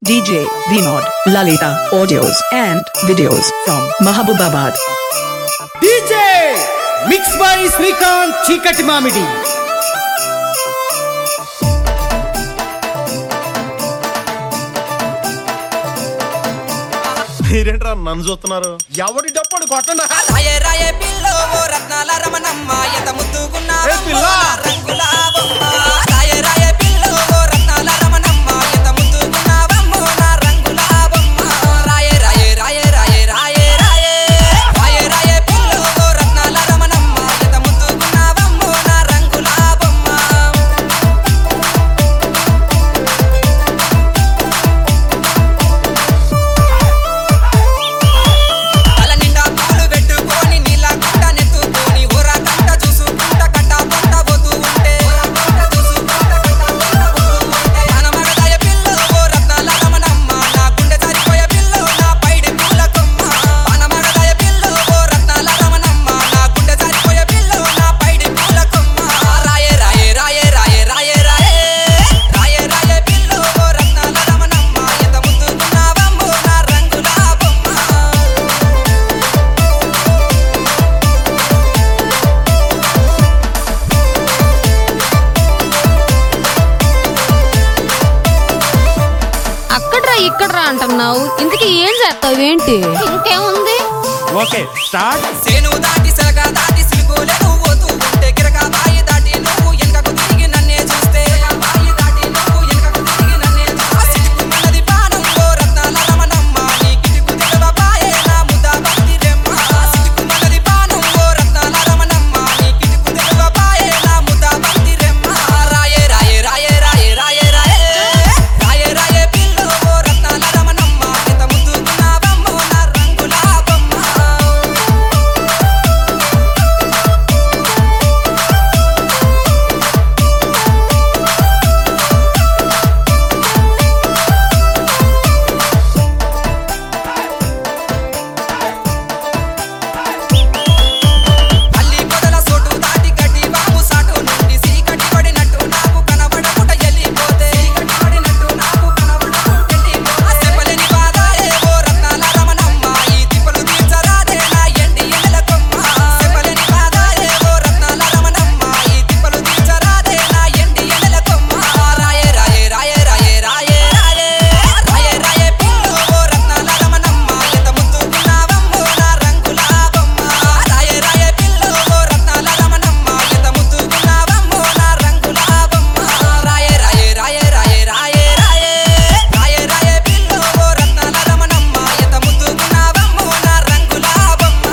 DJ Vinod, Lalita, audios and videos from Mahabubabad. DJ mix by Srikanth చీకటి మామిడి మీరేంట్రా నన్ను చూస్తున్నారు ఎవడి డప్పుడు కొట్టండి రాయే రాయే పిల్లో ఓ రత్నాల రమణమ్మ ఎంత ముద్దుగున్నా ఏ పిల్ల? రంగుల బొమ్మ రాయే రాయే పిల్లో ఓ రత్నాల రమణమ్మ ఎంత ముద్దుగున్నావమ్మో నా రంగుల బొమ్మ రాయే రాయే రాయే రాయే రాయే రాయే రాయే రాయే పిల్లో ఓ రత్నాల రమణమ్మ ఎంత ముద్దుగున్నావమ్మో నా రంగుల బొమ్మ తల నిండా పూలు పెట్టుకొని నీళ్ళ గుంట నెత్తుకొని ఊర కంట చూసుకుంట కట్ట పొట్ట పోతూ ఉంటే మనమగదయ పిల్ల ఓ రత్నాల రమణమ్మ నా గుండె సరిపోయే పిల్ల నా పైడి పూల కొమ్మ మనమగదయ పిల్ల ఓ రత్నాల రమణమ్మ నా గుండె సరిపోయే పిల్ల నా పైడి పూల కొమ్మ రాయే రాయే రాయే రాయే రాయే రాయే రాయే రాయే పిల్ల ఓ రత్నాల రమణమ్మ ఎంత ముద్దుకున్నావమ్మో నా రంగుల బొమ్మ అక్కడ్రా ఇక్కడ్రా అంటున్నావు ఇంతకీ ఏం చేస్తావు ఏంటి ఇంకేముంది ఓకే స్టార్ట్ సేను దాటి సగ దాటి సిలుకోలే నువ్వు పోతూ ఉంటే గిరక బాయి దాటి నువ్వు వెనకకు తిరిగి నన్నే చూస్తే బాయి దాటి నువ్వు వెనకకు తిరిగి నన్నే చూస్తే సిలుకు మన్నది పానం ఓ రత్నాల రమణమ్మ నీ కిటికు దిగవ బాయే నా ముద్ద బందిరెమ్మ సిలుకు మన్నది పానం ఓ రత్నాల రమణమ్మ నీ కిటికు దిగవ బాయే నా ముద్ద బందిరెమ్మ రాయే రాయే రాయే రాయే రాయే రాయే రాయే రాయే పిల్లో ఓ రత్నాల రమణమ్మ ఎంత ముద్దుకున్నావమ్మో నా రంగుల బొమ్మ అల్లి పొదల సోటు దాటి గడ్డి బాము సాటు నుండి సీకటి పడినట్టు నాకు కనబడకుట ఎల్లిపోతే సీకటి పడినట్టు నాకు కనబడకుట ఎల్లిపోతే చెప్పలేని బాధాయే ఓ రత్నాల రమణమ్మ ఈ తిప్పలు తీర్చరాదే నా ఎండి ఎన్నెల కొమ్మ చెప్పలేని బాధాయే ఓ రత్నాల రమణమ్మ ఈ తిప్పలు తీర్చరాదే నా ఎండి ఎన్నెల కొమ్మ రాయే రాయే రాయే రాయే రాయే రాయే రాయే రాయే పిల్లో ఓ రత్నాల రమణమ్మ ఎంత ముద్దుకున్నావమ్మో నా రంగుల బొమ్మ రాయే రాయే పిల్లో ఓ రత్నాల రమణమ్మ ఎంత ముద్దుకున్నావమ్మో నా రంగుల బొమ్మ రాయే రాయే రాయే రాయే రాయే రాయే రాయే రాయే పిల్లో ఓ రత్నాల రమణమ్మ ఎంత ముద్దుకున్నావమ్మో నా రంగుల బొమ్మ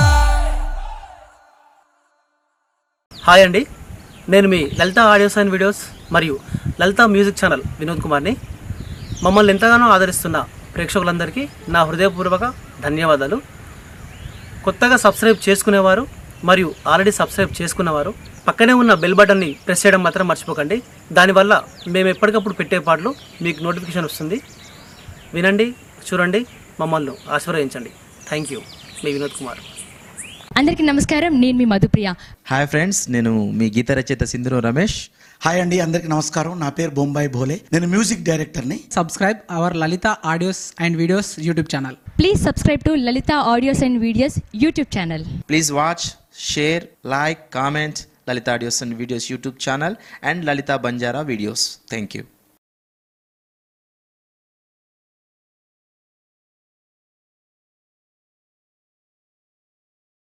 హాయ్ అండి నేను మీ లలిత ఆడియోస్ అండ్ వీడియోస్ మరియు లలిత మ్యూజిక్ ఛానల్ వినోద్ కుమార్ని మమ్మల్ని ఎంతగానో ఆదరిస్తున్న ప్రేక్షకులందరికీ నా హృదయపూర్వక ధన్యవాదాలు కొత్తగా సబ్స్క్రైబ్ చేసుకునేవారు మరియు ఆల్రెడీ సబ్స్క్రైబ్ చేసుకున్నవారు పక్కనే ఉన్న బెల్ బటన్ని ప్రెస్ చేయడం మాత్రం మర్చిపోకండి దానివల్ల మేము ఎప్పటికప్పుడు పెట్టే పాటలు మీకు నోటిఫికేషన్ వస్తుంది వినండి చూడండి మమ్మల్ని ఆశీర్వదించండి థ్యాంక్ యూ మీ వినోద్ కుమార్ అందరికీ నమస్కారం నేను మీ మధుప్రియ హాయ్ ఫ్రెండ్స్ నేను మీ గీత రచయిత సింధురు రమేష్ హాయ్ అండి అందరికి నమస్కారం నా పేరు బొంబాయి భోలే నేను మ్యూజిక్ డైరెక్టర్ని subscribe our Lalita audios and videos YouTube channel. Please subscribe to Lalitha audios and videos YouTube channel please watch share like comment Lalitha audios and videos YouTube channel and Lalitha Banjara videos thank you